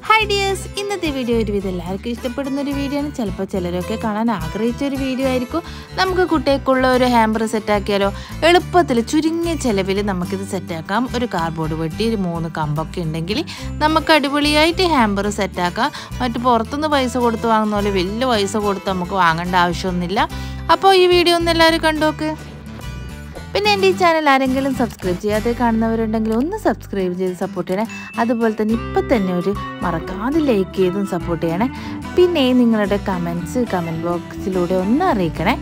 hi dears ഇന്നത്തെ video ഒരുവിധം എല്ലാവർക്കും ഇഷ്ടപ്പെടുന്ന ഒരു വീഡിയോ ആണ് ചിലപ്പോൾ ചിലരൊക്കെ കാണാൻ ആഗ്രഹിച്ച ഒരു വീഡിയോ ആയിരിക്കും നമുക്ക് കുട്ടികൾക്കുള്ള ഒരു ഹാമ്പർ സെറ്റാക്കിയാലോ എളുപ്പത്തിൽ ചുരുങ്ങിയ ചിലവിൽ നമുക്കിത് സെറ്റാക്കാം ഒരു കാർഡ്ബോർഡ് വെട്ടി ഒരു മൂന്ന് കമ്പൊക്കെ ഉണ്ടെങ്കിൽ നമുക്ക് അടിപൊളിയായിട്ട് ഹാമ്പർ സെറ്റാക്കാം മറ്റ് പുറത്തുനിന്ന് പൈസ കൊടുത്ത് വാങ്ങുന്ന പോലെ വലിയ പൈസ കൊടുത്ത് നമുക്ക് വാങ്ങേണ്ട ആവശ്യമൊന്നുമില്ല അപ്പോൾ ഈ വീഡിയോ ഒന്ന് എല്ലാവരും കണ്ടോക്ക് പിന്നെ എൻ്റെ ഈ ചാനൽ ആരെങ്കിലും സബ്സ്ക്രൈബ് ചെയ്യാതെ കാണുന്നവരുണ്ടെങ്കിൽ ഒന്ന് സബ്സ്ക്രൈബ് ചെയ്ത് സപ്പോർട്ട് ചെയ്യണേ അതുപോലെ തന്നെ ഇപ്പം തന്നെ ഒരു മറക്കാതെ ലൈക്ക് ചെയ്തും സപ്പോർട്ട് ചെയ്യണേ പിന്നെ നിങ്ങളുടെ കമൻസ് കമൻറ്റ് ബോക്സിലൂടെ ഒന്ന് അറിയിക്കണേ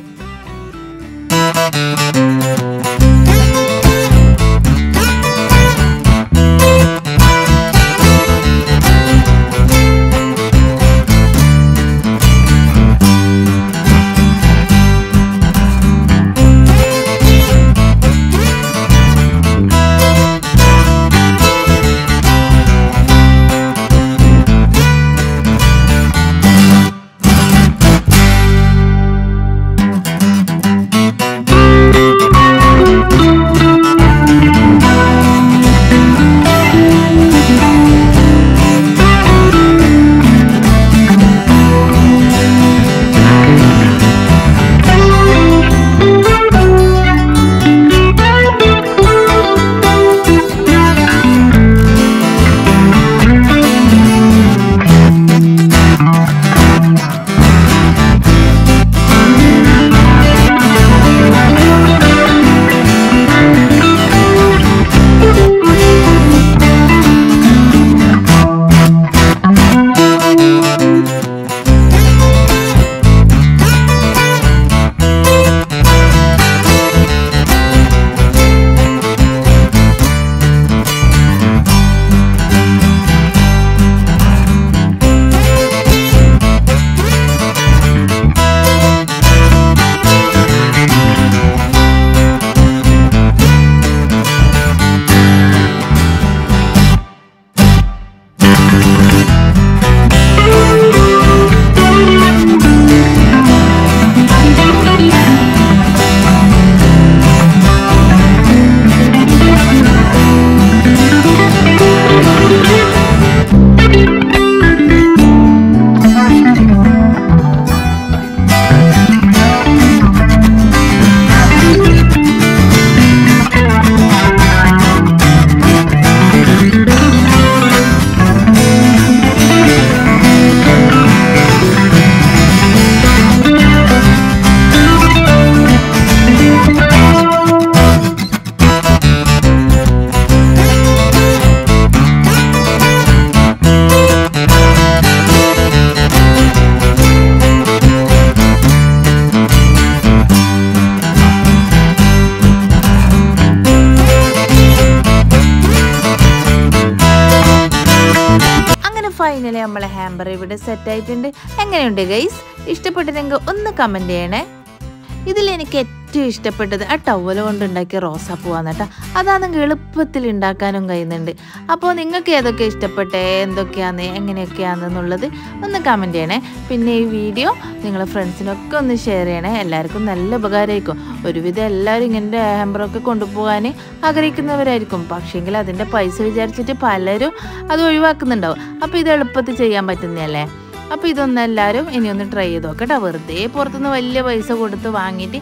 അങ്ങനെ ഫൈനലി നമ്മളെ ഹാമ്പർ ഇവിടെ സെറ്റ് ആയിട്ടുണ്ട് എങ്ങനെയുണ്ട് ഗൈസ് ഇഷ്ടപ്പെട്ടിട്ടെങ്കിൽ ഒന്ന് കമൻറ്റ് ചെയ്യണേ ഇതിൽ എനിക്ക് ഏറ്റവും ഇഷ്ടപ്പെട്ടത് ആ ടവൽ കൊണ്ട് ഉണ്ടാക്കിയ റോസാപ്പൂവാണ് കേട്ടോ അതാണെങ്കിൽ എളുപ്പത്തിൽ ഉണ്ടാക്കാനും കഴിയുന്നുണ്ട് അപ്പോൾ നിങ്ങൾക്ക് ഏതൊക്കെ ഇഷ്ടപ്പെട്ടേ എന്തൊക്കെയാണ് എങ്ങനെയൊക്കെയാണെന്നുള്ളത് ഒന്ന് കമൻറ്റ് ചെയ്യണേ പിന്നെ ഈ വീഡിയോ നിങ്ങളെ ഫ്രണ്ട്സിനൊക്കെ ഒന്ന് ഷെയർ ചെയ്യണേ എല്ലാവർക്കും നല്ല ഉപകാരമായിരിക്കും ഒരുവിധം എല്ലാവരും ഇങ്ങനത്തെ ഹാമ്പറൊക്കെ കൊണ്ടുപോകാൻ ആഗ്രഹിക്കുന്നവരായിരിക്കും പക്ഷേങ്കിൽ അതിൻ്റെ പൈസ വിചാരിച്ചിട്ട് പലരും അത് ഒഴിവാക്കുന്നുണ്ടാവും അപ്പോൾ ഇത് എളുപ്പത്തിൽ ചെയ്യാൻ പറ്റുന്നതല്ലേ അപ്പോൾ ഇതൊന്നും എല്ലാവരും ഇനി ഒന്ന് ട്രൈ ചെയ്ത് നോക്കട്ടോ വെറുതെ പുറത്തുനിന്ന് വലിയ പൈസ കൊടുത്ത് വാങ്ങിയിട്ട്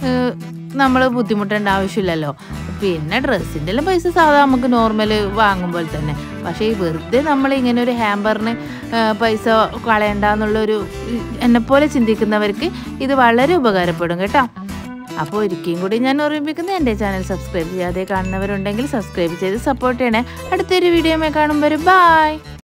നമ്മൾ ബുദ്ധിമുട്ടേണ്ട ആവശ്യമില്ലല്ലോ പിന്നെ ഡ്രസ്സിൻ്റെ എല്ലാം പൈസ സാധാ നമുക്ക് നോർമൽ വാങ്ങുമ്പോൾ തന്നെ പക്ഷേ ഈ വെറുതെ നമ്മൾ ഇങ്ങനെ ഒരു ഹാമ്പറിന് പൈസ കളയണ്ടെന്നുള്ളൊരു എന്നെപ്പോലെ ചിന്തിക്കുന്നവർക്ക് ഇത് വളരെ ഉപകാരപ്പെടും കേട്ടോ അപ്പോൾ ഒരിക്കലും കൂടി ഞാൻ ഓർമ്മിപ്പിക്കുന്നത് എൻ്റെ ചാനൽ സബ്സ്ക്രൈബ് ചെയ്യാതെ കാണുന്നവരുണ്ടെങ്കിൽ സബ്സ്ക്രൈബ് ചെയ്ത് സപ്പോർട്ട് ചെയ്യണേ അടുത്തൊരു വീഡിയോ കാണുമ്പോൾ ബൈ